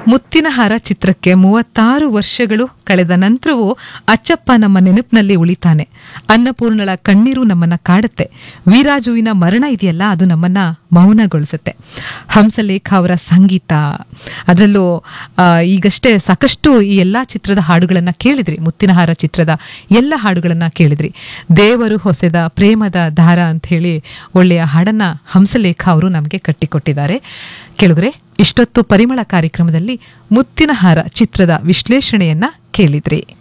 ಮುತ್ತಿನಹಾರ ಚಿತ್ರಕ್ಕೆ ಮೂವತ್ತಾರು ವರ್ಷಗಳು ಕಳೆದ ನಂತರವೂ ಅಚ್ಚಪ್ಪ ನಮ್ಮ ನೆನಪಿನಲ್ಲಿ ಉಳಿತಾನೆ ಅನ್ನಪೂರ್ಣಳ ಕಣ್ಣೀರು ನಮ್ಮನ್ನ ಕಾಡುತ್ತೆ ವೀರಾಜುವಿನ ಮರಣ ಇದೆಯಲ್ಲ ಅದು ನಮ್ಮನ್ನ ಮೌನಗೊಳಿಸುತ್ತೆ ಹಂಸಲೇಖ ಅವರ ಸಂಗೀತ ಅದರಲ್ಲೂ ಆ, ಈಗಷ್ಟೇ ಸಾಕಷ್ಟು ಈ ಎಲ್ಲಾ ಚಿತ್ರದ ಹಾಡುಗಳನ್ನ ಕೇಳಿದ್ರಿ ಮುತ್ತಿನಹಾರ ಚಿತ್ರದ ಎಲ್ಲ ಹಾಡುಗಳನ್ನ ಕೇಳಿದ್ರಿ ದೇವರು ಹೊಸೆದ ಪ್ರೇಮದ ದಾರ ಅಂತ ಹೇಳಿ ಒಳ್ಳೆಯ ಹಾಡನ್ನ ಹಂಸಲೇಖ ಅವರು ನಮಗೆ ಕಟ್ಟಿಕೊಟ್ಟಿದ್ದಾರೆ ಕೇಳುಗರೆ ಇಷ್ಟೊತ್ತು ಪರಿಮಳ ಕಾರ್ಯಕ್ರಮದಲ್ಲಿ ಮುತ್ತಿನಹಾರ ಚಿತ್ರದ ವಿಶ್ಲೇಷಣೆಯನ್ನ ಕೇಳಿದ್ರಿ